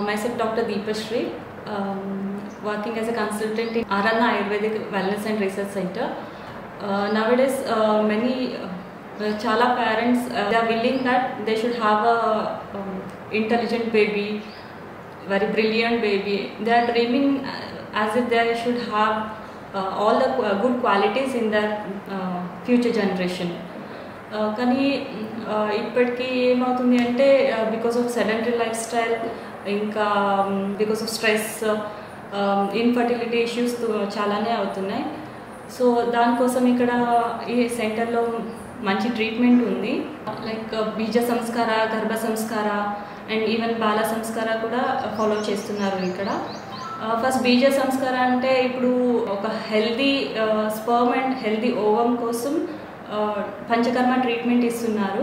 myself Dr. Deepashri, um, working as a consultant in Aranna Ayurvedic Wellness and Research Center. Uh, nowadays, uh, many uh, chala parents uh, they are willing that they should have a um, intelligent baby, very brilliant baby. They are dreaming uh, as if they should have uh, all the uh, good qualities in their uh, future generation. Uh, కానీ uh, ఇప్పటికీ ఏమవుతుంది అంటే because of sedentary lifestyle ఇంకా because of stress infertility issues చాలానే అవుతున్నాయి so దానికోసం ఇక్కడ ఈ సెంటర్లో మంచి ట్రీట్మెంట్ ఉంది లైక్ బీజ సంస్కార గర్భ సంస్కార అండ్ ఈవెన్ బాల సంస్కార కూడా ఫాలో చేస్తున్నారు ఇక్కడ ఫస్ట్ బీజ సంస్కార అంటే ఇప్పుడు ఒక healthy sperm and healthy ovum కోసం పంచకర్మ ట్రీట్మెంట్ ఇస్తున్నారు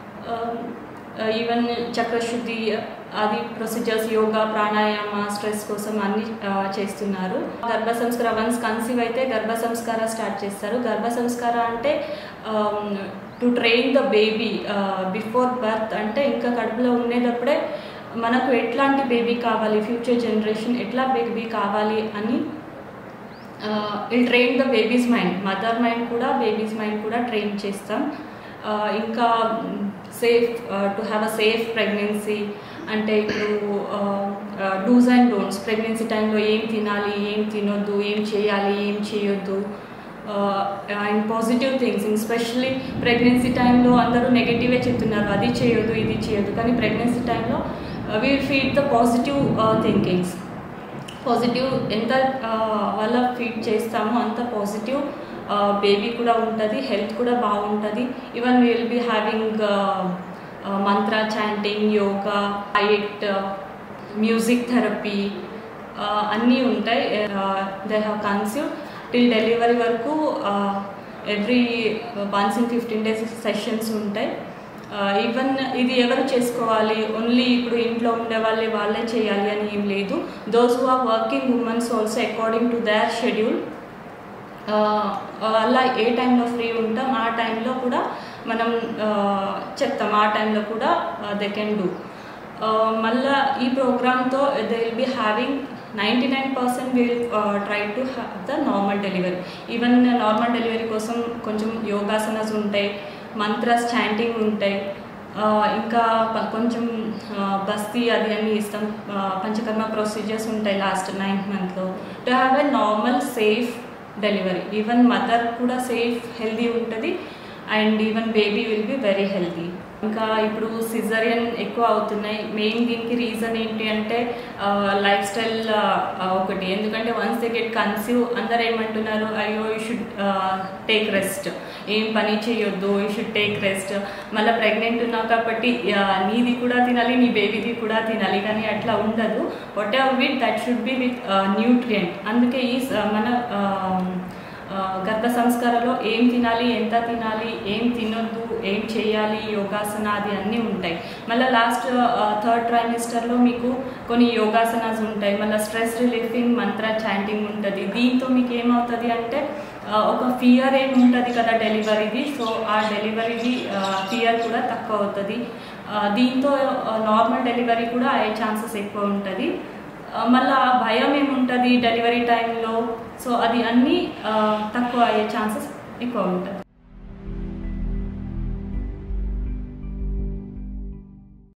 ఈవెన్ చక్రశుద్ధి అది ప్రొసీజర్స్ యోగా ప్రాణాయామ స్ట్రెస్ కోసం అన్ని చేస్తున్నారు గర్భ సంస్కార వన్స్ కన్సీవ్ అయితే గర్భ సంస్కార స్టార్ట్ చేస్తారు గర్భ సంస్కార అంటే to train the baby before birth అంటే ఇంకా కడుపులో ఉండేటప్పుడే మనకు ఎట్లాంటి బేబీ కావాలి ఫ్యూచర్ జనరేషన్ ఎట్లా బేబీ కావాలి అని will train the baby's mind mother mind కూడా బేబీస్ మైండ్ కూడా ట్రైన్ చేస్తాం ఇంకా safe to have a safe pregnancy అంటే ఇప్పుడు డూస్ అండ్ డోంట్స్ ప్రెగ్నెన్సీ టైంలో ఏం తినాలి ఏం తినొద్దు ఏం చేయాలి ఏం చేయొద్దు and positive things especially pregnancy టైంలో అందరూ నెగిటివే చెప్తున్నారు అది చేయొద్దు ఇది చేయొద్దు కానీ ప్రెగ్నెన్సీ టైంలో we feed the positive thinkings positive ఎంత వల్ల ఫీడ్ చేస్తామో అంత పాజిటివ్ బేబీ కూడా ఉంటుంది హెల్త్ కూడా బాగుంటుంది even will be having mantra chanting yoga diet music therapy అన్నీ ఉంటాయి they have conceive till delivery వరకు every once in fifteen days sessions ఉంటాయి ఈవెన్ ఇది ఎవరు చేసుకోవాలి ఓన్లీ ఇప్పుడు ఇంట్లో ఉండే వాళ్ళే వాళ్ళే చేయాలి అని ఏం లేదు those who are working womens also according to their schedule అలా ఏ టైంలో ఫ్రీ ఉంటాం ఆ టైంలో కూడా మనం చెప్తాం ఆ టైంలో కూడా దే కెన్ డూ మళ్ళా ఈ ప్రోగ్రామ్తో they will be having ninety nine percent will try to have the normal delivery even normal delivery కోసం కొంచెం యోగాసనాస్ ఉంటాయి మంత్రాస్ చాంటింగ్ ఉంటాయి ఇంకా కొంచెం బస్తీ అది అన్నీ ఇస్తాం పంచకర్మ ప్రొసీజర్స్ ఉంటాయి లాస్ట్ నైన్త్ మంత్లో to have a normal safe delivery even mother కూడా సేఫ్ హెల్దీ ఉంటుంది and even baby will be very healthy ఇంకా ఇప్పుడు సిజరియన్ ఎక్కువ అవుతున్నాయి మెయిన్ దీనికి రీజన్ ఏంటి అంటే లైఫ్ స్టైల్ ఒకటి ఎందుకంటే వన్స్ దే గెట్ కన్సీవ్ అందరు ఏమంటున్నారు అయ్యో యూ షుడ్ టేక్ రెస్ట్ ఏం పని చేయొద్దు యూ షుడ్ టేక్ రెస్ట్ మళ్ళీ ప్రెగ్నెంట్ ఉన్నావు కాబట్టి నీది కూడా తినాలి నీ బేబీది కూడా తినాలి కానీ అట్లా ఉండదు whatever with that should be with nutrient అందుకే ఈ మన గర్భ సంస్కారంలో ఏం తినాలి ఎంత తినాలి ఏం తినొద్దు ఏం చేయాలి యోగాసన అది అన్నీ ఉంటాయి మళ్ళీ లాస్ట్ థర్డ్ ట్రైమిస్టర్లో మీకు కొన్ని యోగాసనాస్ ఉంటాయి మళ్ళీ స్ట్రెస్ రిలీఫింగ్ మంత్ర చాంటింగ్ ఉంటుంది దీంతో మీకు ఏమవుతుంది అంటే ఒక ఫియర్ ఏమి ఉంటుంది కదా డెలివరీది సో ఆ డెలివరీది ఫియర్ కూడా తక్కువ అవుతుంది దీంతో నార్మల్ డెలివరీ కూడా అయ్యే ఛాన్సెస్ ఎక్కువ ఉంటుంది మళ్ళీ భయం ఏముంటుంది డెలివరీ టైంలో సో అది అన్నీ తక్కువ అయ్యే ఛాన్సెస్ ఎక్కువ ఉంటుంది